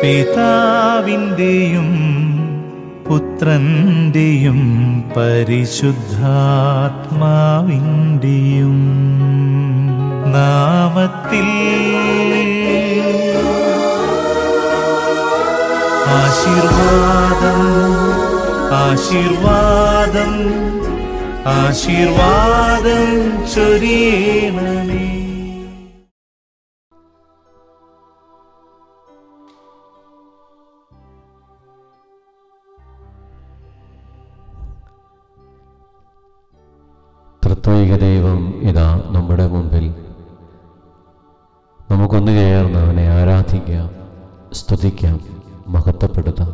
പിതാവിൻ്റെയും പുത്രൻ്റെയും പരിശുദ്ധാത്മാവിൻ്റെയും നാമത്തിൽ ആശീർവാദം ആശീർവാദം ആശീർവാദം ചൊരിയണമേ ത്രിത്വൈക ദൈവം ഇതാ നമ്മുടെ മുമ്പിൽ നമുക്കൊന്നു ചേർന്ന് അവനെ ആരാധിക്കാം സ്തുതിക്കാം മഹത്വപ്പെടുത്താം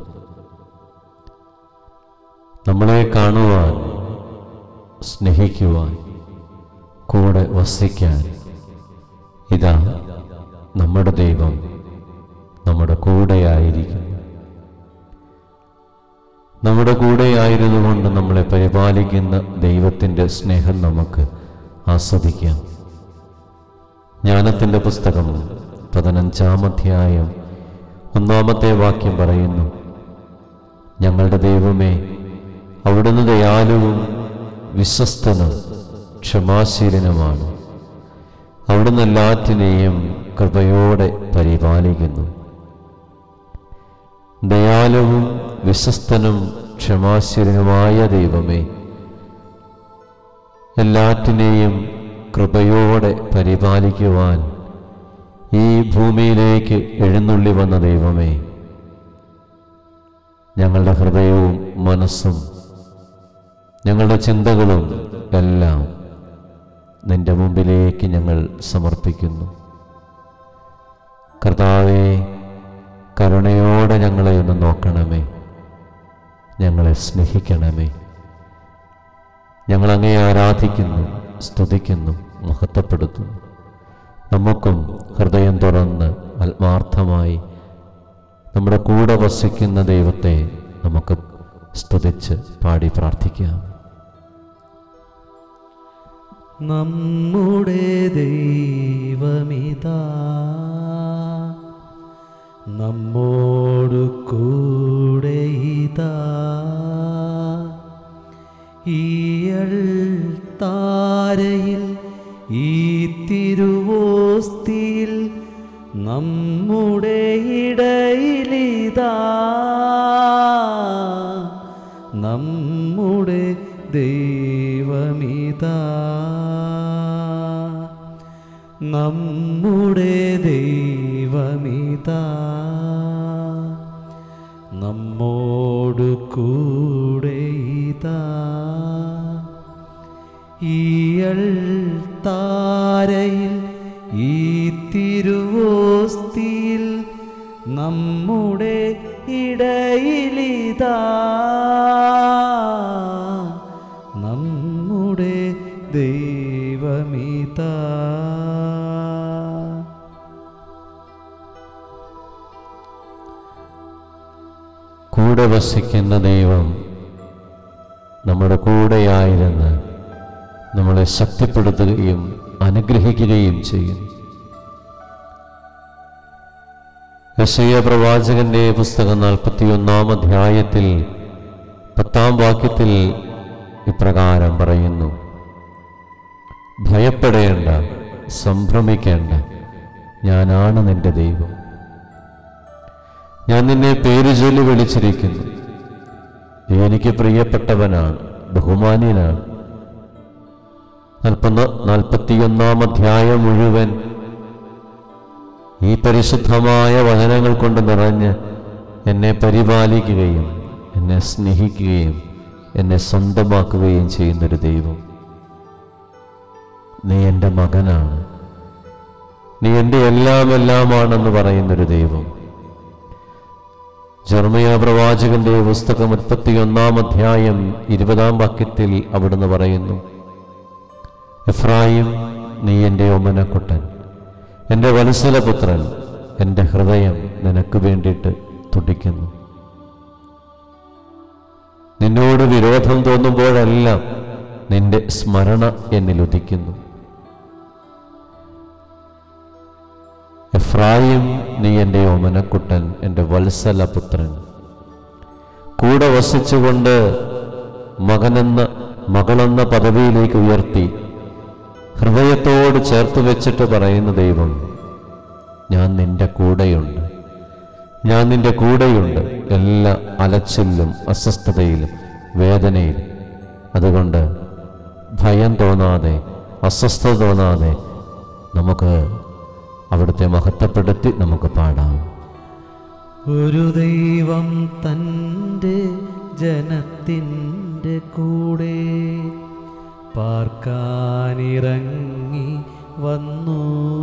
നമ്മളെ കാണുവാൻ സ്നേഹിക്കുവാൻ കൂടെ വസിക്കാൻ ഇതാ നമ്മുടെ ദൈവം നമ്മുടെ കൂടെയായിരിക്കും നമ്മുടെ കൂടെയായിരുന്നു കൊണ്ട് നമ്മളെ പരിപാലിക്കുന്ന ദൈവത്തിൻ്റെ സ്നേഹം നമുക്ക് ആസ്വദിക്കാം ജ്ഞാനത്തിൻ്റെ പുസ്തകം പതിനഞ്ചാം അധ്യായം ഒന്നാമത്തെ വാക്യം പറയുന്നു ഞങ്ങളുടെ ദൈവമേ അവിടുന്ന് ദയാലുവും വിശ്വസ്തനും ക്ഷമാശീലനുമാണ് അവിടുന്ന് എല്ലാറ്റിനെയും കൃപയോടെ പരിപാലിക്കുന്നു ദയാലുവും വിശ്വസ്തനും ക്ഷമാശീലനുമായ ദൈവമേ എല്ലാറ്റിനെയും കൃപയോടെ പരിപാലിക്കുവാൻ ഈ ഭൂമിയിലേക്ക് എഴുന്നള്ളി വന്ന ദൈവമേ ഞങ്ങളുടെ ഹൃദയവും മനസ്സും ഞങ്ങളുടെ ചിന്തകളും എല്ലാം നിന്റെ മുമ്പിലേക്ക് ഞങ്ങൾ സമർപ്പിക്കുന്നു കർത്താവേ കരുണയോടെ ഞങ്ങളെ ഒന്ന് നോക്കണമേ ഞങ്ങളെ സ്നേഹിക്കണമേ ഞങ്ങൾ അങ്ങേ ആരാധിക്കുന്നു സ്തുതിക്കുന്നു മഹത്വപ്പെടുത്തുന്നു നമുക്കും ഹൃദയം തുറന്ന് ആത്മാർത്ഥമായി നമ്മുടെ കൂടെ വസിക്കുന്ന ദൈവത്തെ നമുക്ക് സ്തുതിച്ച് പാടി പ്രാർത്ഥിക്കാം നമ്മുടെ ദൈവമിതാ നമ്മോടു കൂടെ ഇതാ ഈയൾ താരയിൽ ഈ തിരുവോസ്തിയിൽ നമ്മുടെ ഇടയിലിതാ നമ്മുടെ ദൈവമിതാ നമ്മുടെ ദൈവമിതാ നമ്മോടു കൂടെ ഇതാ ഈയൾ താരയിൽ ഈ തിരുവോസ്തിയിൽ നമ്മുടെ ഇടയിലിതാ നമ്മുടെ ദൈവമിതാ കൂടെ വസിക്കുന്ന ദൈവം നമ്മുടെ കൂടെയായിരുന്ന് നമ്മളെ ശക്തിപ്പെടുത്തുകയും അനുഗ്രഹിക്കുകയും ചെയ്യും യശയ പ്രവാചകന്റെ പുസ്തകം നാൽപ്പത്തിയൊന്നാം അധ്യായത്തിൽ പത്താം വാക്യത്തിൽ ഇപ്രകാരം പറയുന്നു ഭയപ്പെടേണ്ട സംഭ്രമിക്കേണ്ട ഞാനാണ് നിന്റെ ദൈവം ഞാൻ നിന്നെ പേര് ചൊല്ലി വിളിച്ചിരിക്കുന്നു നീ എനിക്ക് പ്രിയപ്പെട്ടവനാണ് ബഹുമാന്യനാണ് നാൽപ്പന്ന നാൽപ്പത്തിയൊന്നാം അധ്യായം മുഴുവൻ ഈ പരിശുദ്ധമായ വചനങ്ങൾ കൊണ്ട് നിറഞ്ഞ് എന്നെ പരിപാലിക്കുകയും എന്നെ സ്നേഹിക്കുകയും എന്നെ സ്വന്തമാക്കുകയും ചെയ്യുന്നൊരു ദൈവം നീ എൻ്റെ മകനാണ് നീ എൻ്റെ എല്ലാം എല്ലാമാണെന്ന് പറയുന്നൊരു ദൈവം ജർമ്മയ പ്രവാചകന്റെ പുസ്തകം മുപ്പത്തിയൊന്നാം അധ്യായം ഇരുപതാം വാക്യത്തിൽ അവിടുന്ന് പറയുന്നു എഫ്രായിം നീ എൻ്റെ ഒമനക്കുട്ടൻ എൻ്റെ വത്സലപുത്രൻ എൻ്റെ ഹൃദയം നിനക്ക് വേണ്ടിയിട്ട് തുടിക്കുന്നു നിന്നോട് വിരോധം തോന്നുമ്പോഴെല്ലാം നിന്റെ സ്മരണ എന്നിൽ ഉദിക്കുന്നു എഫ്രായിം നീ എൻ്റെ ഓമനക്കുട്ടൻ എൻ്റെ വത്സലപുത്രൻ കൂടെ വസിച്ചുകൊണ്ട് മകനെന്ന മകളെന്ന പദവിയിലേക്ക് ഉയർത്തി ഹൃദയത്തോട് ചേർത്ത് വെച്ചിട്ട് പറയുന്ന ദൈവം ഞാൻ നിന്റെ കൂടെയുണ്ട് ഞാൻ നിന്റെ കൂടെയുണ്ട് എല്ലാ അലച്ചിലും അസ്വസ്ഥതയിലും വേദനയിലും അതുകൊണ്ട് ഭയം തോന്നാതെ അസ്വസ്ഥത തോന്നാതെ നമുക്ക് അവിടുത്തെ മഹത്വപ്പെടുത്തി നമുക്ക് പാടാം ഒരു ദൈവം തൻ്റെ ജനത്തിൻ്റെ കൂടെ പാർക്കാനിറങ്ങി വന്നു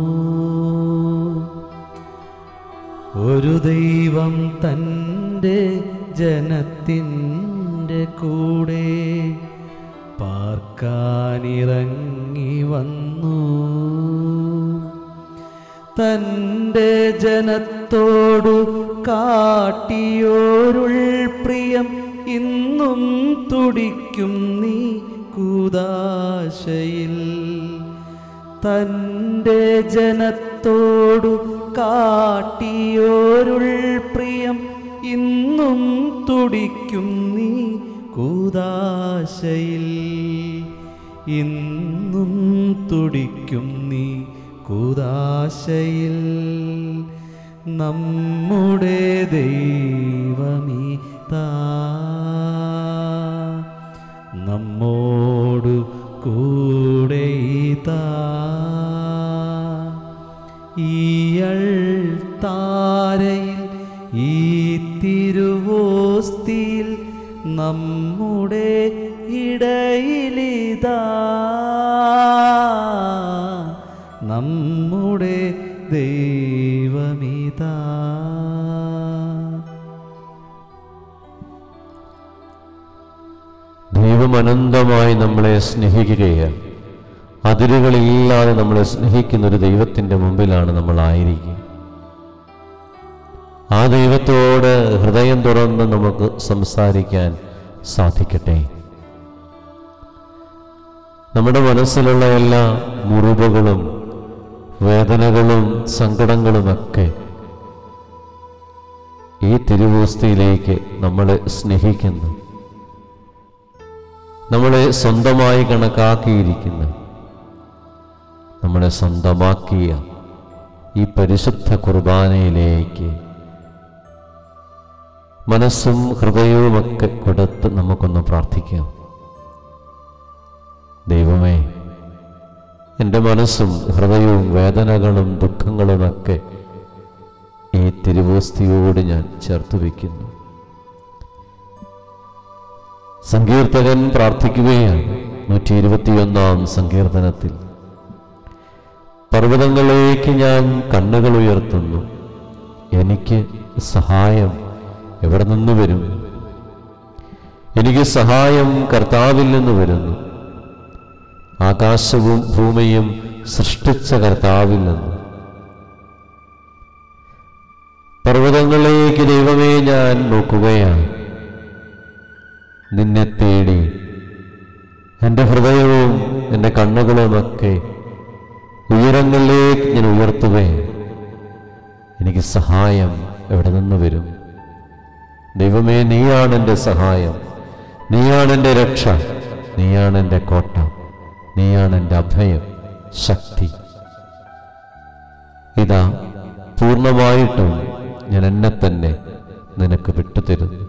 ഒരു ദൈവം തൻ്റെ ജനത്തിൻ്റെ കൂടെ പാർക്കാനിറങ്ങി വന്നു തൻ്റെ ജനത്തോടു കാട്ടിയോരുൾ പ്രിയം ഇന്നും തുടിക്കും നീ കൂതാശയിൽ തൻ്റെ ജനത്തോടു കാട്ടിയോരുൾ പ്രിയം ഇന്നും തുടിക്കും നീ കൂതാശയിൽ ഇന്നും തുടിക്കും നീ കൂതാശയിൽ നമ്മുടെ ദൈവമീതാ നമ്മോടു കൂടെയിതാ ഈയൾ താരയിൽ ഈ തിരുവോസ്തിയിൽ നമ്മുടെ ഇടയിലിതാ നമ്മുടെ ദൈവമിതാ ദൈവം അനന്തമായി നമ്മളെ സ്നേഹിക്കുകയാണ് അതിരുകളില്ലാതെ നമ്മളെ സ്നേഹിക്കുന്ന ഒരു ദൈവത്തിൻ്റെ മുമ്പിലാണ് നമ്മൾ ആയിരിക്കുക ആ ദൈവത്തോട് ഹൃദയം തുറന്ന് നമുക്ക് സംസാരിക്കാൻ സാധിക്കട്ടെ നമ്മുടെ മനസ്സിലുള്ള എല്ലാ മുറിവുകളും വേദനകളും സങ്കടങ്ങളുമൊക്കെ ഈ തിരുവോസ്തിയിലേക്ക് നമ്മളെ സ്നേഹിക്കുന്നു നമ്മളെ സ്വന്തമായി കണക്കാക്കിയിരിക്കുന്ന നമ്മളെ സ്വന്തമാക്കിയ ഈ പരിശുദ്ധ കുർബാനയിലേക്ക് മനസ്സും ഹൃദയവുമൊക്കെ കൊടുത്ത് നമുക്കൊന്ന് പ്രാർത്ഥിക്കാം ദൈവമേ എൻ്റെ മനസ്സും ഹൃദയവും വേദനകളും ദുഃഖങ്ങളുമൊക്കെ ഈ തിരുവോസ്തിയോട് ഞാൻ ചേർത്ത് വയ്ക്കുന്നു സങ്കീർത്തകൻ പ്രാർത്ഥിക്കുകയാണ് നൂറ്റി ഇരുപത്തിയൊന്നാം സങ്കീർത്തനത്തിൽ പർവ്വതങ്ങളിലേക്ക് ഞാൻ കണ്ണുകൾ ഉയർത്തുന്നു എനിക്ക് സഹായം എവിടെ നിന്ന് വരും എനിക്ക് സഹായം കർത്താവിൽ നിന്ന് വരുന്നു ആകാശവും ഭൂമിയും സൃഷ്ടിച്ച കർത്താവിൽ നിന്ന് പർവ്വതങ്ങളിലേക്ക് ദൈവമേ ഞാൻ നോക്കുകയാണ് നിന്നെ തേടി എൻ്റെ ഹൃദയവും എൻ്റെ കണ്ണുകളുമൊക്കെ ഉയരങ്ങളിലേക്ക് ഞാൻ ഉയർത്തുകയാണ് എനിക്ക് സഹായം എവിടെ നിന്ന് വരും ദൈവമേ നീയാണ് എൻ്റെ സഹായം നീയാണ് എൻ്റെ രക്ഷ നീയാണ് എൻ്റെ കോട്ട നീയാണ് എൻ്റെ അഭയം ശക്തി ഇതാ പൂർണ്ണമായിട്ടും ഞാൻ എന്നെ തന്നെ നിനക്ക് വിട്ടുതരുന്നു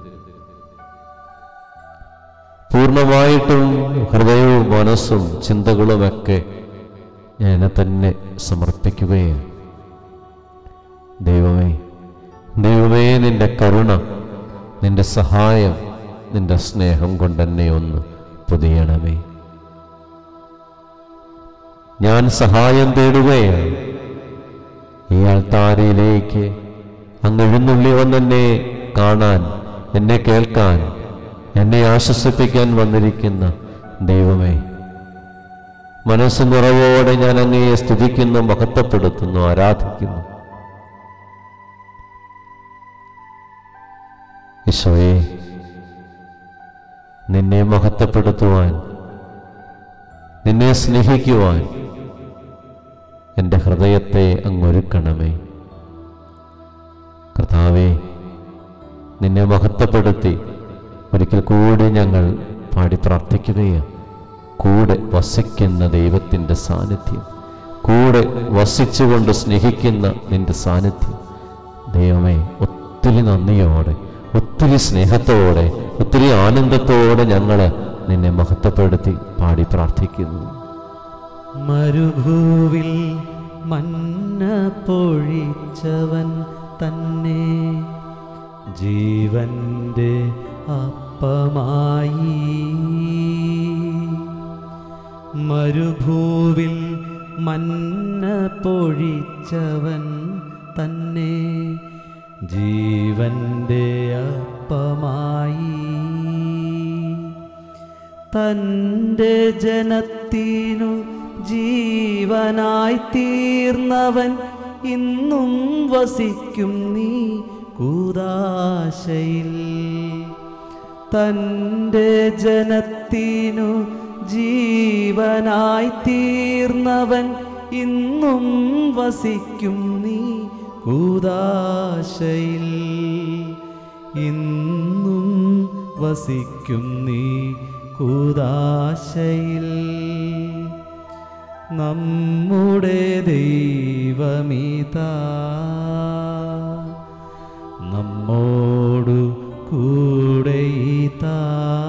പൂർണ്ണമായിട്ടും ഹൃദയവും മനസ്സും ചിന്തകളുമൊക്കെ ഞാൻ എന്നെ തന്നെ സമർപ്പിക്കുകയാണ് ദൈവമേ ദൈവമേ നിന്റെ കരുണ നിന്റെ സഹായം നിന്റെ സ്നേഹം കൊണ്ടെന്നെ ഒന്ന് പൊതിയണമേ ഞാൻ സഹായം തേടുകയാണ് ഈ ആൾത്താരയിലേക്ക് അങ്ങ് എഴുന്നള്ളി വന്നെന്നെ കാണാൻ എന്നെ കേൾക്കാൻ എന്നെ ആശ്വസിപ്പിക്കാൻ വന്നിരിക്കുന്ന ദൈവമേ മനസ്സ് നിറവോടെ ഞാൻ അങ്ങയെ സ്തുതിക്കുന്നു മഹത്വപ്പെടുത്തുന്നു ആരാധിക്കുന്നു ഈശോയെ നിന്നെ മഹത്വപ്പെടുത്തുവാൻ നിന്നെ സ്നേഹിക്കുവാൻ എൻ്റെ ഹൃദയത്തെ അങ്ങൊരുക്കണമേ കർത്താവെ നിന്നെ മഹത്വപ്പെടുത്തി ഒരിക്കൽ കൂടി ഞങ്ങൾ പാടി പ്രാർത്ഥിക്കുകയാണ് കൂടെ വസിക്കുന്ന ദൈവത്തിൻ്റെ സാന്നിധ്യം കൂടെ വസിച്ചുകൊണ്ട് സ്നേഹിക്കുന്ന നിന്റെ സാന്നിധ്യം ദൈവമേ ഒത്തിരി നന്ദിയോടെ ഒത്തിരി സ്നേഹത്തോടെ ഒത്തിരി ആനന്ദത്തോടെ ഞങ്ങൾ നിന്നെ മഹത്വപ്പെടുത്തി പാടി പ്രാർത്ഥിക്കുന്നു മരുഭൂവിൽ മന്ന പൊഴിച്ചവൻ തന്നെ ജീവന്റെ അപ്പമായി മരുഭൂവിൽ മന്ന പൊഴിച്ചവൻ തന്നെ ജീവന്റെ അപ്പമായി തൻ്റെ ജനത്തിനു ജീവനായി തീർന്നവൻ ഇന്നും വസിക്കും നീ കൂതാശയിൽ തൻ്റെ ജനത്തിനു ജീവനായി തീർന്നവൻ ഇന്നും വസിക്കും നീ കൂതാശയിൽ ഇന്നും വസിക്കും നീ കൂതാശയിൽ നമ്മുടെ ദൈവമിതാ നമ്മോടു കൂടെയിതാ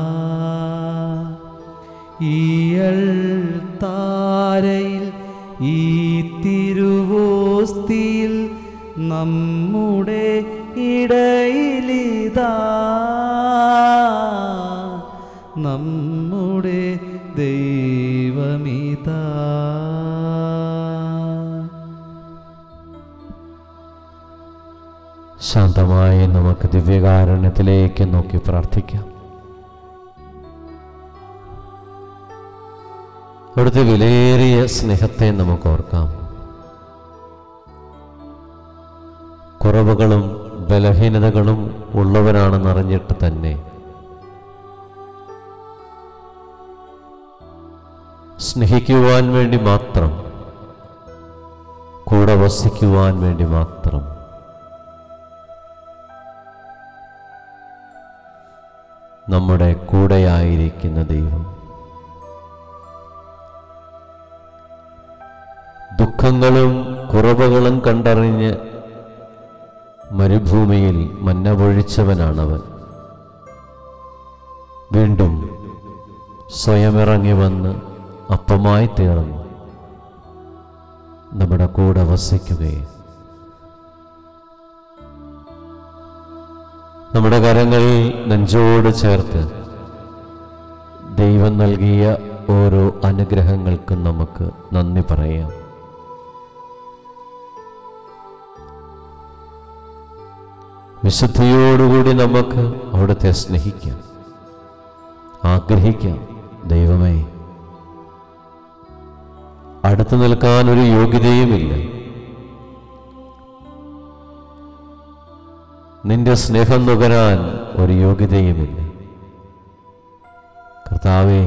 ഈയൾ താരയിൽ ഈ തിരുവോസ്തിയിൽ നമ്മുടെ ഇടയിലിതാ നമ്മുടെ ദൈവമിതാ ശാന്തമായി നമുക്ക് ദിവ്യകാരുണ്യത്തിലേക്ക് നോക്കി പ്രാർത്ഥിക്കാം അവിടുത്തെ വിലയേറിയ സ്നേഹത്തെ നമുക്ക് ഓർക്കാം കുറവുകളും ബലഹീനതകളും ഉള്ളവരാണെന്നറിഞ്ഞിട്ട് തന്നെ സ്നേഹിക്കുവാൻ വേണ്ടി മാത്രം കൂടെ വസിക്കുവാൻ വേണ്ടി മാത്രം നമ്മുടെ കൂടെയായിരിക്കുന്ന ദൈവം ദുഃഖങ്ങളും കുറവുകളും കണ്ടറിഞ്ഞ് മരുഭൂമിയിൽ മന്ന പൊഴിച്ചവനാണവൻ വീണ്ടും സ്വയമിറങ്ങി വന്ന് അപ്പമായി തീർന്നു നമ്മുടെ കൂടെ വസിക്കുകയും നമ്മുടെ കരങ്ങളിൽ നെഞ്ചോട് ചേർത്ത് ദൈവം നൽകിയ ഓരോ അനുഗ്രഹങ്ങൾക്കും നമുക്ക് നന്ദി പറയാം വിശുദ്ധിയോടുകൂടി നമുക്ക് അവിടുത്തെ സ്നേഹിക്കാം ആഗ്രഹിക്കാം ദൈവമേ അടുത്തു നിൽക്കാൻ ഒരു യോഗ്യതയുമില്ല നിന്റെ സ്നേഹം നുകരാൻ ഒരു യോഗ്യതയുമില്ല കർത്താവേ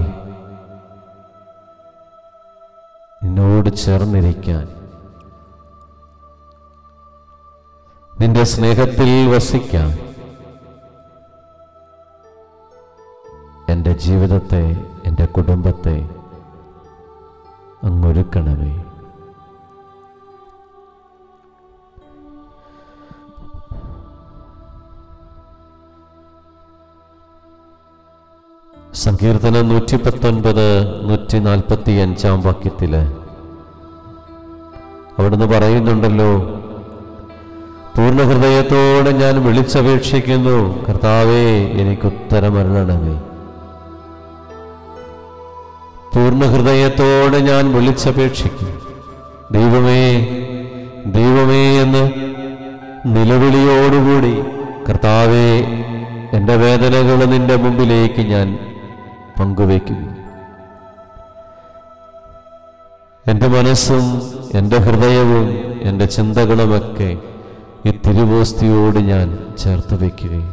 നിന്നോട് ചേർന്നിരിക്കാൻ നിന്റെ സ്നേഹത്തിൽ വസിക്കാൻ എൻ്റെ ജീവിതത്തെ എൻ്റെ കുടുംബത്തെ അങ്ങൊരുക്കണമേ സങ്കീർത്തനം നൂറ്റി പത്തൊൻപത് നൂറ്റി നാൽപ്പത്തി അഞ്ചാം വാക്യത്തില് അവിടുന്ന് പറയുന്നുണ്ടല്ലോ പൂർണ്ണ ഹൃദയത്തോടെ ഞാൻ വിളിച്ചപേക്ഷിക്കുന്നു കർത്താവേ എനിക്ക് ഉത്തരമരണമേ പൂർണ്ണ ഹൃദയത്തോടെ ഞാൻ വിളിച്ചപേക്ഷിക്കും ദൈവമേ ദൈവമേ എന്ന് നിലവിളിയോടുകൂടി കർത്താവേ എൻ്റെ വേദനകൾ നിന്റെ മുമ്പിലേക്ക് ഞാൻ പങ്കുവയ്ക്കുന്നു എൻ്റെ മനസ്സും എൻ്റെ ഹൃദയവും എൻ്റെ ചിന്തകളുമൊക്കെ ഈ തിരുവോസ്തിയോട് ഞാൻ ചേർത്ത് വയ്ക്കുകയും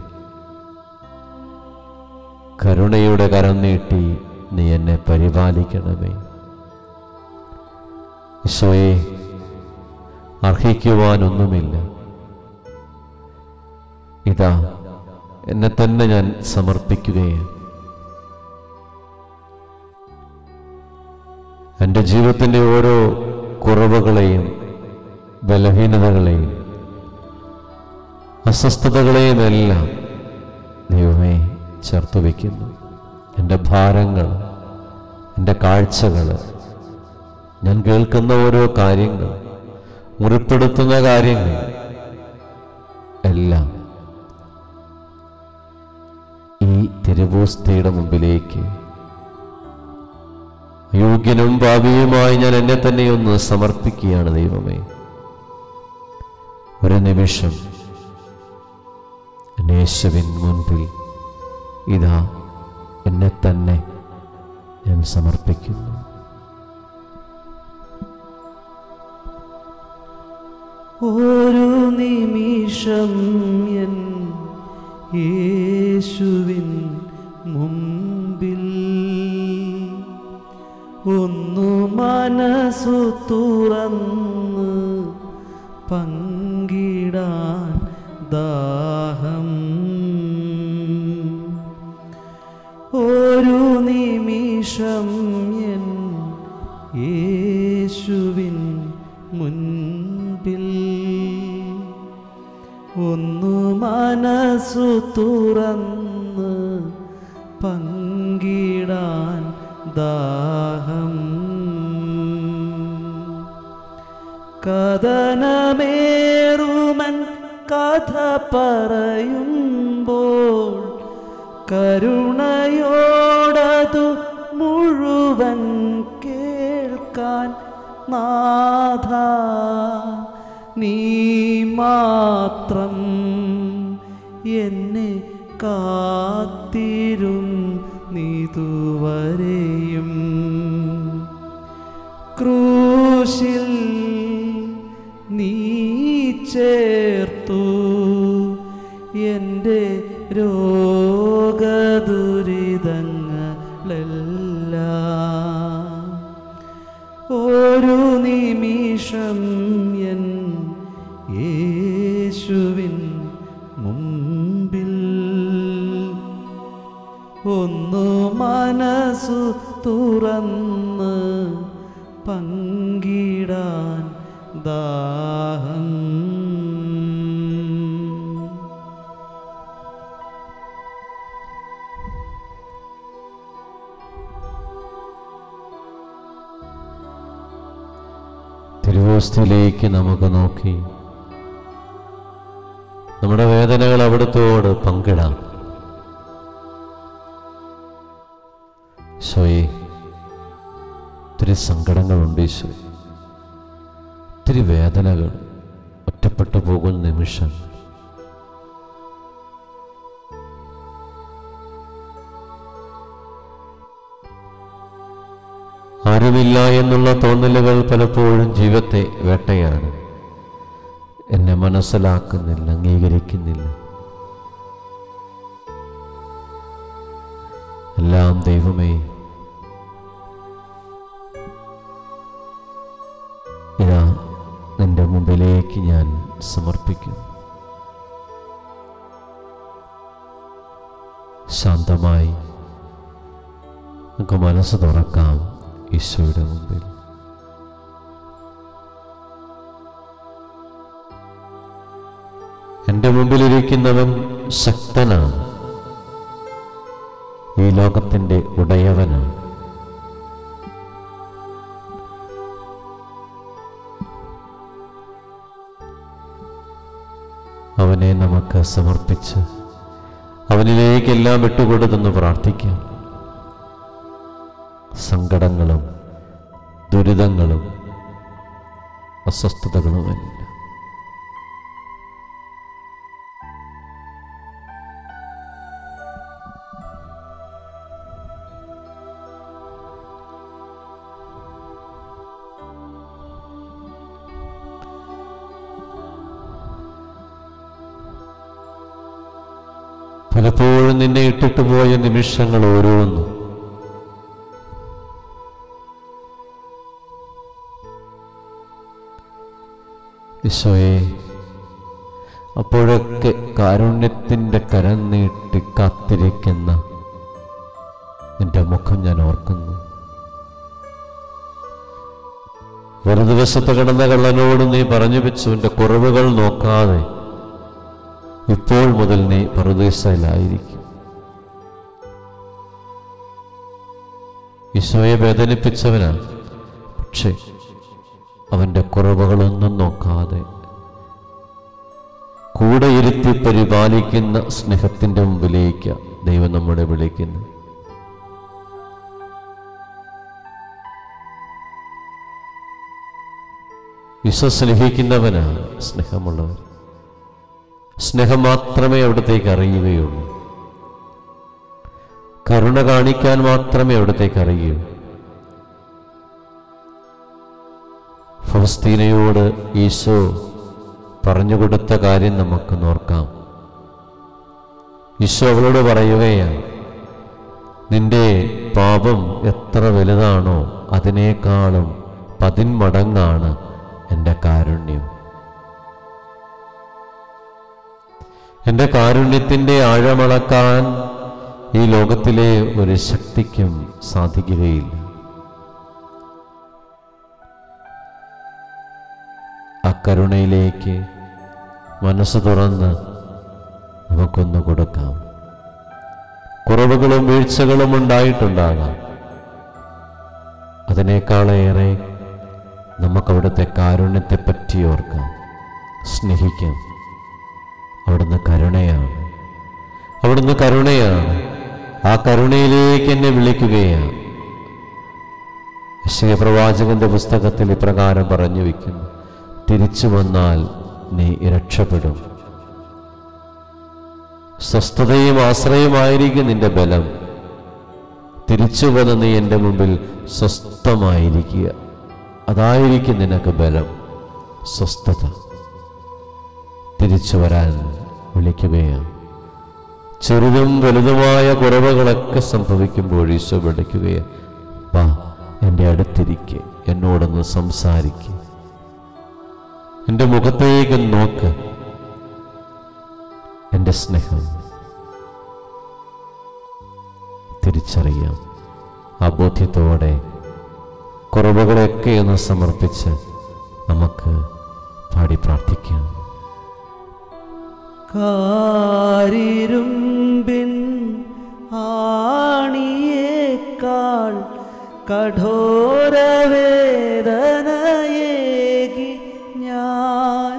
കരുണയുടെ കരം നീട്ടി നീ എന്നെ പരിപാലിക്കണമേ ഈശോയെ അർഹിക്കുവാനൊന്നുമില്ല ഇതാ എന്നെ തന്നെ ഞാൻ സമർപ്പിക്കുകയാണ് എൻ്റെ ജീവിതത്തിൻ്റെ ഓരോ കുറവുകളെയും ബലഹീനതകളെയും അസ്വസ്ഥതകളെയും എല്ലാം ദൈവമേ ചേർത്ത് വയ്ക്കുന്നു എൻ്റെ ഭാരങ്ങൾ എൻ്റെ കാഴ്ചകൾ ഞാൻ കേൾക്കുന്ന ഓരോ കാര്യങ്ങൾ മുറിപ്പെടുത്തുന്ന കാര്യങ്ങൾ എല്ലാം ഈ തിരുവോസ്തിയുടെ മുമ്പിലേക്ക് യോഗ്യനും ഭാവിയുമായി ഞാൻ എന്നെ തന്നെ ഒന്ന് സമർപ്പിക്കുകയാണ് ദൈവമേ ഒരു നിമിഷം യേശുവിൻ മുൻപിൽ ഇതാ എന്നെ തന്നെ ഞാൻ സമർപ്പിക്കുന്നു ഒരു നിമിഷം എൻ യേശുവിൻ മുമ്പിൽ ഒന്നു മനസ്സു തുറന്ന് പങ്കിടാൻ ദാഹം ഒരു നിമിഷം എൻ യേശുവിൻ മുൻപിൽ ഒന്നു മനസ്സു തുറന്ന് പങ്കിടാൻ ദാഹം കഥനമേറുമൻ കഥ പറയുമ്പോൾ കരുണയോടതു മുഴുവൻ കേൾക്കാൻ നാഥ നീ മാത്രം എന്നെ കാത്തിരും നീതുവരെയും ക്രൂശിൽ നീ ചേർത്തു എൻ്റെ രോഗദുരിതങ്ങളെല്ലാം ഒരു നിമിഷം എൻ യേശുവിൻ മുമ്പിൽ ഒന്നു മനസ്സു തുറന്ന് പങ്കിടാൻ ദാഹം തിരുവോസ്തിയിലേക്ക് നമുക്ക് നോക്കി നമ്മുടെ വേദനകൾ അവിടുത്തോട് പങ്കിടാം ഈശോയെ ഒത്തിരി സങ്കടങ്ങളുണ്ട് ഈശോ ഒത്തിരി വേദനകൾ ഒറ്റപ്പെട്ടു പോകുന്ന നിമിഷം ആരുമില്ല എന്നുള്ള തോന്നലുകൾ പലപ്പോഴും ജീവിതത്തെ വേട്ടയാണ് എന്നെ മനസ്സിലാക്കുന്നില്ല അംഗീകരിക്കുന്നില്ല എല്ലാം ദൈവമേ ഇതാ നിന്റെ മുമ്പിലേക്ക് ഞാൻ സമർപ്പിക്കുന്നു ശാന്തമായി നമുക്ക് മനസ്സ് തുറക്കാം ഈശോയുടെ മുമ്പിൽ എൻ്റെ മുമ്പിലിരിക്കുന്നവൻ ശക്തനാണ് ഈ ലോകത്തിൻ്റെ ഉടയവനാണ് അവനെ നമുക്ക് സമർപ്പിച്ച് അവനിലേക്കെല്ലാം വിട്ടുകൊടുത്തെന്ന് പ്രാർത്ഥിക്കാം സങ്കടങ്ങളും ദുരിതങ്ങളും അസ്വസ്ഥതകളുമെല്ലാം പലപ്പോഴും നിന്നെ ഇട്ടിട്ട് പോയ നിമിഷങ്ങൾ ഓരോന്നും ഈശോയെ അപ്പോഴൊക്കെ കാരുണ്യത്തിൻ്റെ കരം നീട്ടി കാത്തിരിക്കുന്ന നിന്റെ മുഖം ഞാൻ ഓർക്കുന്നു ഒരു ദിവസത്തെ കിടന്ന കള്ളനോട് നീ പറഞ്ഞു വെച്ചു എൻ്റെ കുറവുകൾ നോക്കാതെ ഇപ്പോൾ മുതൽ നീ പറുദീസയിലായിരിക്കും ഈശോയെ വേദനിപ്പിച്ചവനാണ് പക്ഷേ അവൻ്റെ കുറവുകളൊന്നും നോക്കാതെ കൂടെ ഇരുത്തി പരിപാലിക്കുന്ന സ്നേഹത്തിൻ്റെ മുമ്പിലേക്ക് ദൈവം നമ്മളെ വിളിക്കുന്നു ഈശോ സ്നേഹിക്കുന്നവനാണ് സ്നേഹമുള്ളവർ സ്നേഹം മാത്രമേ അവിടത്തേക്ക് അറിയുകയുള്ളൂ കരുണ കാണിക്കാൻ മാത്രമേ അവിടത്തേക്ക് അറിയൂ ഫലസ്തീനയോട് ഈശോ പറഞ്ഞു കൊടുത്ത കാര്യം നമുക്ക് നോർക്കാം ഈശോ അവളോട് പറയുകയാണ് നിന്റെ പാപം എത്ര വലുതാണോ അതിനേക്കാളും പതിന്മടങ്ങാണ് എൻ്റെ കാരുണ്യം എൻ്റെ കാരുണ്യത്തിൻ്റെ ആഴമളക്കാൻ ഈ ലോകത്തിലെ ഒരു ശക്തിക്കും സാധിക്കുകയില്ല ആ കരുണയിലേക്ക് മനസ്സ് തുറന്ന് നമുക്കൊന്ന് കൊടുക്കാം കുറവുകളും വീഴ്ചകളും ഉണ്ടായിട്ടുണ്ടാകാം അതിനേക്കാളേറെ നമുക്കവിടുത്തെ കാരുണ്യത്തെ പറ്റി ഓർക്കാം സ്നേഹിക്കാം അവിടുന്ന് കരുണയാണ് അവിടുന്ന് കരുണയാണ് ആ കരുണയിലേക്ക് എന്നെ വിളിക്കുകയാണ് യശയ പ്രവാചകന്റെ പുസ്തകത്തിൽ ഇപ്രകാരം പറഞ്ഞു വയ്ക്കുന്നു തിരിച്ചു വന്നാൽ നീ രക്ഷപ്പെടും സ്വസ്ഥതയും ആശ്രയമായിരിക്കും നിന്റെ ബലം തിരിച്ചു വന്ന് നീ എൻ്റെ മുമ്പിൽ സ്വസ്ഥമായിരിക്കുക അതായിരിക്കും നിനക്ക് ബലം സ്വസ്ഥത തിരിച്ചു വരാൻ വിളിക്കുകയാണ് ചെറുതും വലുതുമായ കുറവുകളൊക്കെ സംഭവിക്കുമ്പോൾ ഈശോ വിളിക്കുകയാണ് വാ എൻ്റെ അടുത്തിരിക്കെ എന്നോടൊന്ന് സംസാരിക്കുക എൻ്റെ മുഖത്തേക്ക് നോക്ക് എൻ്റെ സ്നേഹം തിരിച്ചറിയാം ആ ബോധ്യത്തോടെ കുറവുകളെയൊക്കെ ഒന്ന് സമർപ്പിച്ച് നമുക്ക് പാടി പ്രാർത്ഥിക്കാം കാരിരുമ്പിൻ ആണിയേക്കാൾ കഠോരവേദനയേകി ഞാൻ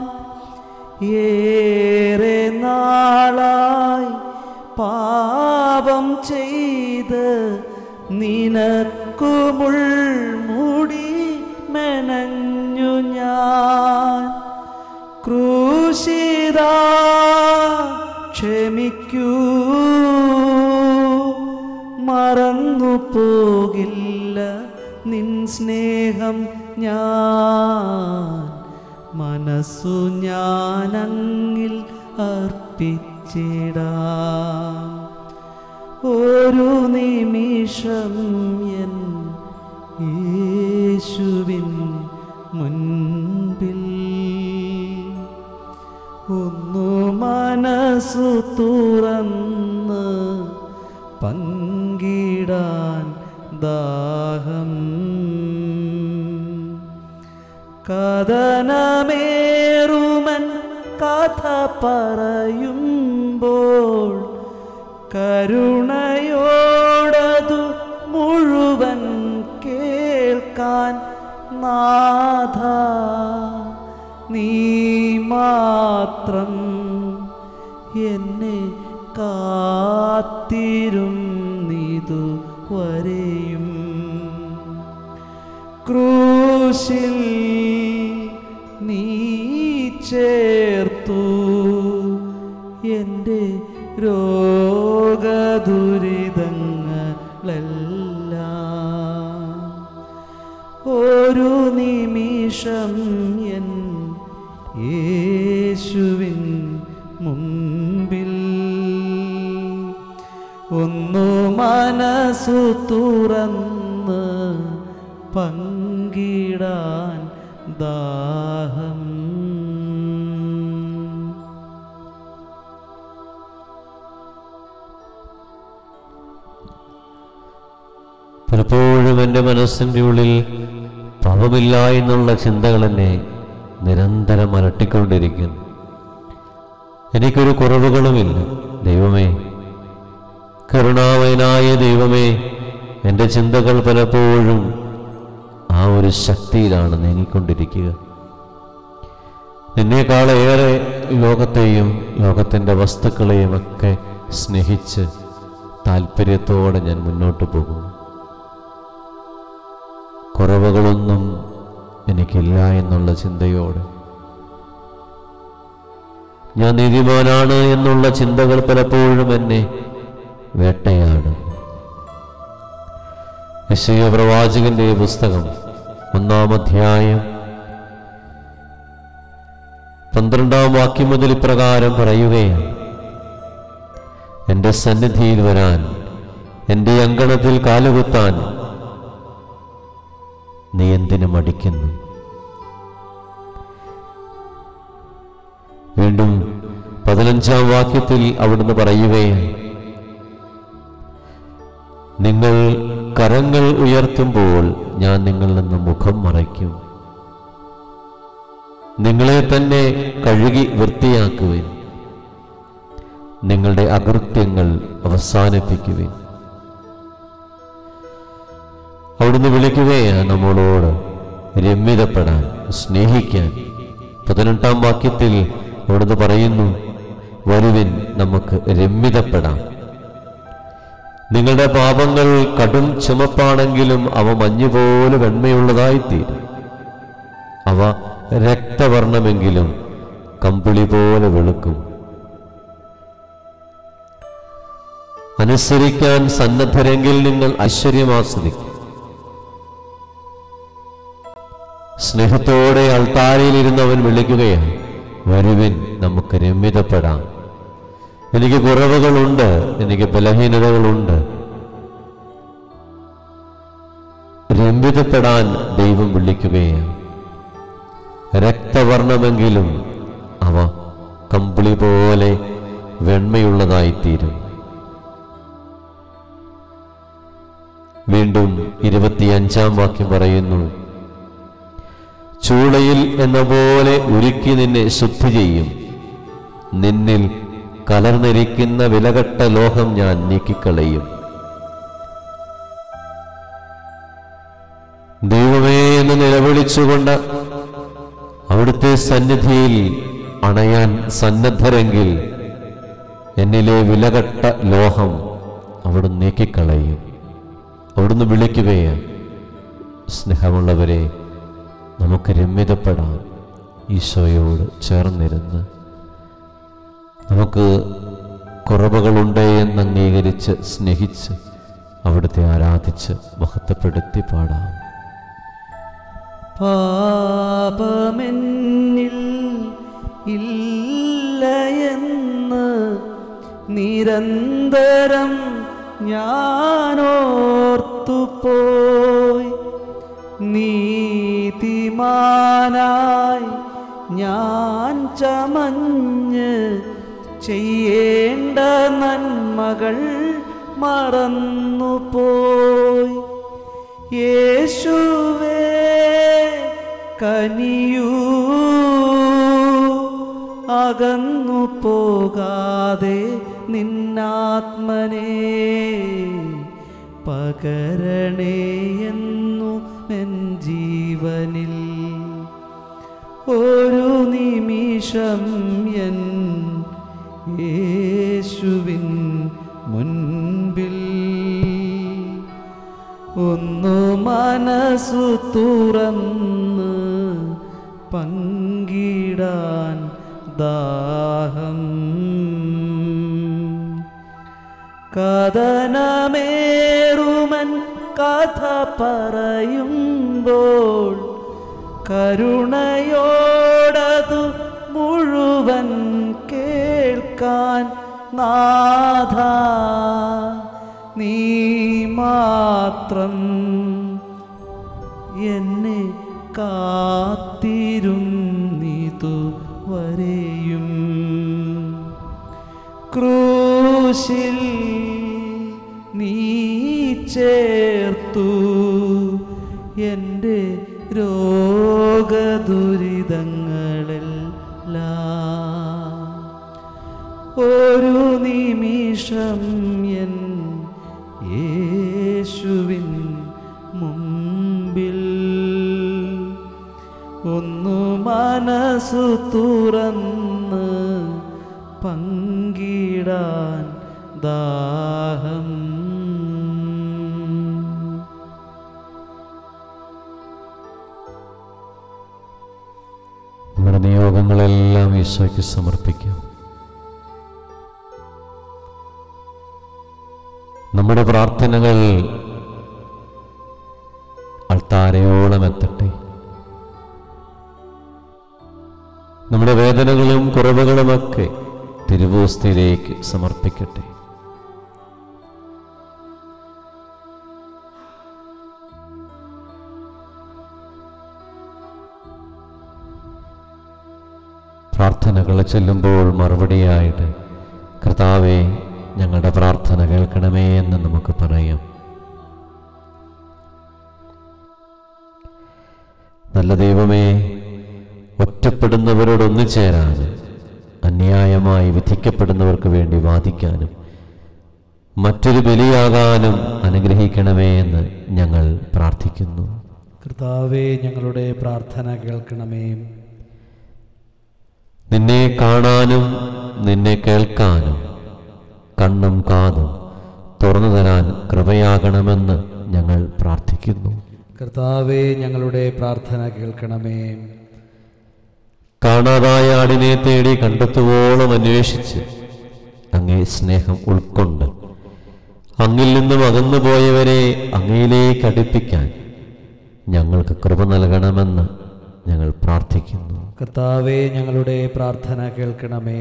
ഏറെ നാളായി പാപം ചെയ്ത് നിനക്കുമുൾമുടി മെനഞ്ഞു ഞാൻ ക്രൂശിത ക്ഷമിക്കൂ മറന്നു പോകില്ല നിൻ സ്നേഹം ഞാൻ മനസ്സു ഞാനങ്ങിൽ അർപ്പിച്ചിടാം ഒരു നിമിഷം എൻ യേശുവിൻ മുൻപിൽ ഒന്നു മനസ്സു തുറന്ന് പങ്കിടാൻ ദാഹം കഥനമേറുമൻ കഥ പറയുമ്പോൾ കരുണയോടതു മുഴുവൻ കേൾക്കാൻ നാഥ നീ മാത്രം എന്നെ കാത്തിരുന്നിതു വരെയും ക്രൂശിൽ നീ ചേർത്തു എൻ്റെ രോഗദുരിതങ്ങളെല്ലാം ഒരു നിമിഷം എൻ യേശുവിൻ മുമ്പിൽ ഒന്നു മനസ്സു തുറന്ന് പങ്കിടാൻ ദാഹം പലപ്പോഴും എൻ്റെ മനസ്സിൻ്റെ ഉള്ളിൽ പാപമില്ല എന്നുള്ള ചിന്തകൾ എന്നെ നിരന്തരം അലട്ടിക്കൊണ്ടിരിക്കുന്നു എനിക്കൊരു കുറവുകളുമില്ല ദൈവമേ കരുണാമയനായ ദൈവമേ എൻ്റെ ചിന്തകൾ പലപ്പോഴും ആ ഒരു ശക്തിയിലാണ് നീങ്ങിക്കൊണ്ടിരിക്കുക നിന്നേക്കാളേറെ ലോകത്തെയും ലോകത്തിൻ്റെ വസ്തുക്കളെയും ഒക്കെ സ്നേഹിച്ച് താല്പര്യത്തോടെ ഞാൻ മുന്നോട്ട് പോകും കുറവുകളൊന്നും എനിക്കില്ല എന്നുള്ള ചിന്തയോടെ ഞാൻ നീതിമാനാണ് എന്നുള്ള ചിന്തകൾ പലപ്പോഴും എന്നെ വേട്ടയാണ് യശയ പ്രവാചകന്റെ പുസ്തകം ഒന്നാം അധ്യായം പന്ത്രണ്ടാം വാക്യം മുതൽ ഇപ്രകാരം പറയുകയാണ് എൻ്റെ സന്നിധിയിൽ വരാൻ എൻ്റെ അങ്കണത്തിൽ കാലുകുത്താൻ നീ എന്തിനു മടിക്കുന്നു വീണ്ടും പതിനഞ്ചാം വാക്യത്തിൽ അവിടുന്ന് പറയുകയാണ് നിങ്ങൾ കരങ്ങൾ ഉയർത്തുമ്പോൾ ഞാൻ നിങ്ങളിൽ നിന്ന് മുഖം മറയ്ക്കും നിങ്ങളെ തന്നെ കഴുകി വൃത്തിയാക്കുവിൻ നിങ്ങളുടെ അകൃത്യങ്ങൾ അവസാനിപ്പിക്കുവിൻ അവിടുന്ന് വിളിക്കുകയാണ് നമ്മളോട് രമ്യതപ്പെടാൻ സ്നേഹിക്കാൻ പതിനെട്ടാം വാക്യത്തിൽ അവിടുന്ന് പറയുന്നു വരുവിൻ നമുക്ക് രമ്യതപ്പെടാം നിങ്ങളുടെ പാപങ്ങൾ കടും ചുമപ്പാണെങ്കിലും അവ മഞ്ഞുപോലെ വെണ്മയുള്ളതായിത്തീരും അവ രക്തവർണമെങ്കിലും കമ്പിളി പോലെ വെളുക്കും അനുസരിക്കാൻ സന്നദ്ധരെങ്കിൽ നിങ്ങൾ ഐശ്വര്യമാസ്വദിക്കും സ്നേഹത്തോടെ അൾത്താരയിലിരുന്നവൻ വിളിക്കുകയാണ് വരുവിൻ നമുക്ക് രമ്യതപ്പെടാം എനിക്ക് കുറവുകളുണ്ട് എനിക്ക് ബലഹീനതകളുണ്ട് രമ്യതപ്പെടാൻ ദൈവം വിളിക്കുകയാണ് രക്തവർണമെങ്കിലും അവ കമ്പിളി പോലെ വെണ്മയുള്ളതായിത്തീരും വീണ്ടും ഇരുപത്തിയഞ്ചാം വാക്യം പറയുന്നു ചൂളയിൽ എന്ന പോലെ ഉരുക്കി നിന്നെ ശുദ്ധി ചെയ്യും നിന്നിൽ കലർന്നിരിക്കുന്ന വിലകെട്ട ലോഹം ഞാൻ നീക്കിക്കളയും ദൈവമേ എന്ന് നിലവിളിച്ചുകൊണ്ട് അവിടുത്തെ സന്നിധിയിൽ അണയാൻ സന്നദ്ധരെങ്കിൽ എന്നിലെ വിലകെട്ട ലോഹം അവിടുന്ന് നീക്കിക്കളയും അവിടുന്ന് വിളിക്കുകയാണ് സ്നേഹമുള്ളവരെ നമുക്ക് രമ്യതപ്പെടാം ഈശോയോട് ചേർന്നിരുന്ന് നമുക്ക് കുറവുകളുണ്ട് എന്ന് അംഗീകരിച്ച് സ്നേഹിച്ച് അവിടുത്തെ ആരാധിച്ച് മഹത്വപ്പെടുത്തി പാടാം പാപമെന്നിൽ ഇല്ലയെന്ന് നിരന്തരം ഞാനോർത്തുപോയി നീതിമാനായി ഞാൻ ചമഞ്ഞ് ചെയ്യേണ്ട നന്മകൾ മറന്നുപോയി യേശുവേ കനിയൂ അകന്നു പോകാതെ നിന്നാത്മനെ പകരണേ എന്നു എൻ ജീവനിൽ ഒരു നിമിഷം എൻ യേശുവിൻ മുൻപിൽ ഒന്നു മനസ്സു തുറന്ന് പങ്കിടാൻ ദാഹം കഥനമേറുമൻ കഥ പറയുമ്പോൾ കരുണയോടതു മുഴുവൻ കേൾക്കാൻ നാഥ നീ മാത്രം എന്നെ കാത്തിരുന്നിതു വരെയും ക്രൂശിൽ നീ ചേർത്തു എൻ്റെ രോഗദുരിതങ്ങളെല്ലാം ഒരു നിമിഷം എൻ യേശുവിൻ മുമ്പിൽ ഒന്നു മനസ്സു തുറന്ന് പങ്കിടാൻ ദാഹം നമ്മുടെ നിയോഗങ്ങളെല്ലാം ഈശോയ്ക്ക് സമർപ്പിക്കാം നമ്മുടെ പ്രാർത്ഥനകൾ അൾത്താരയോളം എത്തട്ടെ നമ്മുടെ വേദനകളും കുറവുകളുമൊക്കെ തിരുവോസ്തിയിലേക്ക് സമർപ്പിക്കട്ടെ പ്രാർത്ഥനകൾ ചെല്ലുമ്പോൾ മറുപടിയായിട്ട് കർത്താവെ ഞങ്ങളുടെ പ്രാർത്ഥന കേൾക്കണമേ എന്ന് നമുക്ക് പറയാം നല്ല ദൈവമേ ഒറ്റപ്പെടുന്നവരോട് ഒന്നുചേരാനും അന്യായമായി വിധിക്കപ്പെടുന്നവർക്ക് വേണ്ടി വാദിക്കാനും മറ്റൊരു ബലിയാകാനും അനുഗ്രഹിക്കണമേ എന്ന് ഞങ്ങൾ പ്രാർത്ഥിക്കുന്നു കർത്താവെ ഞങ്ങളുടെ പ്രാർത്ഥന കേൾക്കണമേ നിന്നെ കാണാനും നിന്നെ കേൾക്കാനും കണ്ണും കാതും തുറന്നു തരാൻ കൃപയാകണമെന്ന് ഞങ്ങൾ പ്രാർത്ഥിക്കുന്നു കർത്താവെ ഞങ്ങളുടെ പ്രാർത്ഥന കേൾക്കണമേ കാണാതായ ആടിനെ തേടി കണ്ടെത്തുവോളം അന്വേഷിച്ച് അങ്ങേ സ്നേഹം ഉൾക്കൊണ്ട് അങ്ങിൽ നിന്നും അകന്നു പോയവരെ അങ്ങയിലേക്ക് അടുപ്പിക്കാൻ ഞങ്ങൾക്ക് കൃപ നൽകണമെന്ന് ഞങ്ങൾ പ്രാർത്ഥിക്കുന്നു കർത്താവെ ഞങ്ങളുടെ പ്രാർത്ഥന കേൾക്കണമേ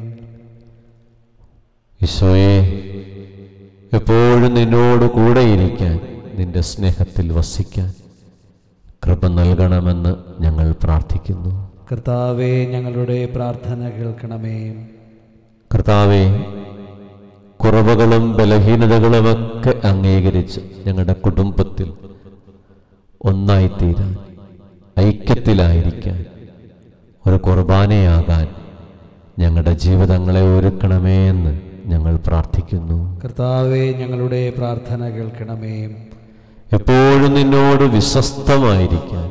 ഈശോയെ എപ്പോഴും നിന്നോട് കൂടെയിരിക്കാൻ നിന്റെ സ്നേഹത്തിൽ വസിക്കാൻ കൃപ നൽകണമെന്ന് ഞങ്ങൾ പ്രാർത്ഥിക്കുന്നു കർത്താവെ ഞങ്ങളുടെ പ്രാർത്ഥന കേൾക്കണമേ കർത്താവെ കുറവുകളും ബലഹീനതകളുമൊക്കെ അംഗീകരിച്ച് ഞങ്ങളുടെ കുടുംബത്തിൽ ഒന്നായിത്തീരാൻ ഐക്യത്തിലായിരിക്കാൻ ഒരു കുർബാനയാകാൻ ഞങ്ങളുടെ ജീവിതങ്ങളെ ഒരുക്കണമേ എന്ന് ഞങ്ങൾ പ്രാർത്ഥിക്കുന്നു കർത്താവെ ഞങ്ങളുടെ പ്രാർത്ഥന കേൾക്കണമേ എപ്പോഴും നിന്നോട് വിശ്വസ്തമായിരിക്കാൻ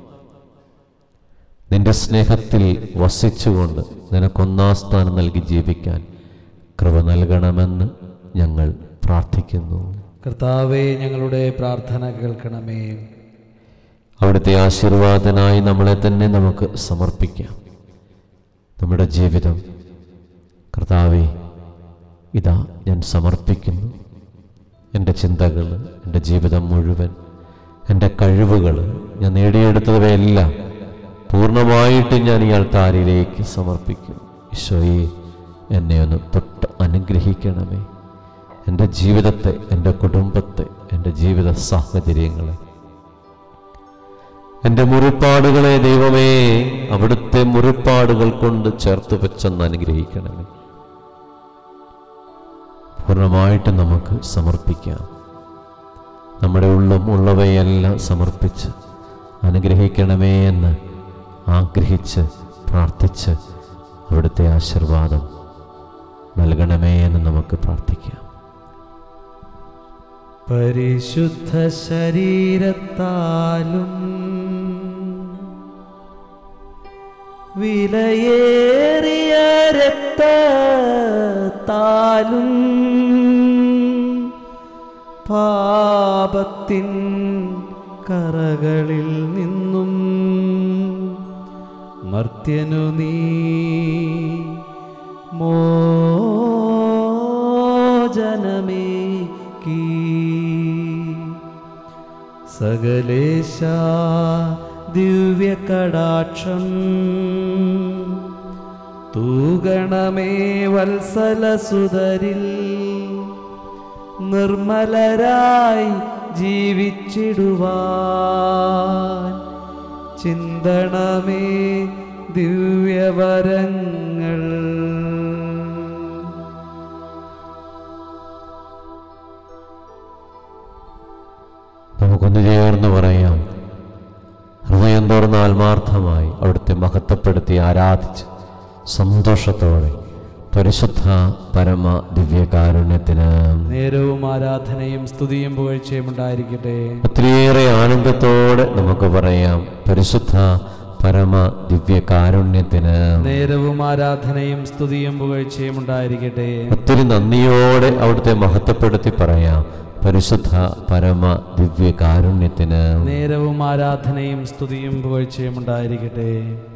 നിന്റെ സ്നേഹത്തിൽ വസിച്ചുകൊണ്ട് നിനക്കൊന്നാം സ്ഥാനം നൽകി ജീവിക്കാൻ കൃപ നൽകണമെന്ന് ഞങ്ങൾ പ്രാർത്ഥിക്കുന്നു കർത്താവെ ഞങ്ങളുടെ പ്രാർത്ഥന കേൾക്കണമേ അവിടുത്തെ ആശീർവാദനായി നമ്മളെ തന്നെ നമുക്ക് സമർപ്പിക്കാം നമ്മുടെ ജീവിതം കർത്താവെ ഇതാ ഞാൻ സമർപ്പിക്കുന്നു എൻ്റെ ചിന്തകൾ എൻ്റെ ജീവിതം മുഴുവൻ എൻ്റെ കഴിവുകൾ ഞാൻ നേടിയെടുത്തവയെല്ലാം പൂർണ്ണമായിട്ട് ഞാൻ ഈ അൾത്താരിലേക്ക് സമർപ്പിക്കും ഈശോയെ എന്നെ ഒന്ന് തൊട്ട് അനുഗ്രഹിക്കണമേ എൻ്റെ ജീവിതത്തെ എൻ്റെ കുടുംബത്തെ എൻ്റെ ജീവിത സാഹചര്യങ്ങളെ എൻ്റെ മുറിപ്പാടുകളെ ദൈവമേ അവിടുത്തെ മുറിപ്പാടുകൾ കൊണ്ട് ചേർത്ത് വെച്ചൊന്ന് അനുഗ്രഹിക്കണമേ പൂർണ്ണമായിട്ട് നമുക്ക് സമർപ്പിക്കാം നമ്മുടെ ഉള്ളും ഉള്ളവയെല്ലാം സമർപ്പിച്ച് അനുഗ്രഹിക്കണമേ എന്ന് ആഗ്രഹിച്ച് പ്രാർത്ഥിച്ച് അവിടുത്തെ ആശീർവാദം നൽകണമേ എന്ന് നമുക്ക് പ്രാർത്ഥിക്കാം പരിശുദ്ധ ശരീരത്താലും വിലയേറിയ രക്തത്താലും പാപത്തിൻ കറകളിൽ നിന്നും മർത്യനു നീ മോചനമേകി സകലേശ ദിവ്യകടാക്ഷം തൂഗണമേ വത്സലസുതരിൽ നിർമ്മലരായി ജീവിച്ചിടുവാൻ ചിന്തണമേ ദിവ്യവരങ്ങൾ നമുക്കൊന്ന് ചേർന്ന് പറയാം ഹൃദയം തുറന്ന് ആത്മാർത്ഥമായി അവിടുത്തെ മഹത്വപ്പെടുത്തി ആരാധിച്ച് സന്തോഷത്തോടെ പരിശുദ്ധ പരമ ദിവ്യകാരുണ്യത്തിന് നേരവും ആരാധനയും സ്തുതിയും പുകഴ്ചയും ഉണ്ടായിരിക്കട്ടെ ഒത്തിരിയേറെ ആനന്ദത്തോടെ നമുക്ക് പറയാം പരിശുദ്ധ പരമ ദിവ്യകാരുണ്യത്തിന് നേരവും ആരാധനയും സ്തുതിയും പുകഴ്ചയും ഉണ്ടായിരിക്കട്ടെ ഒത്തിരി നന്ദിയോടെ അവിടുത്തെ മഹത്വപ്പെടുത്തി പറയാം പരിശുദ്ധ പരമ ദിവ്യകാരുണ്യത്തിന് നേരവും ആരാധനയും സ്തുതിയും പുകഴ്ചയും ഉണ്ടായിരിക്കട്ടെ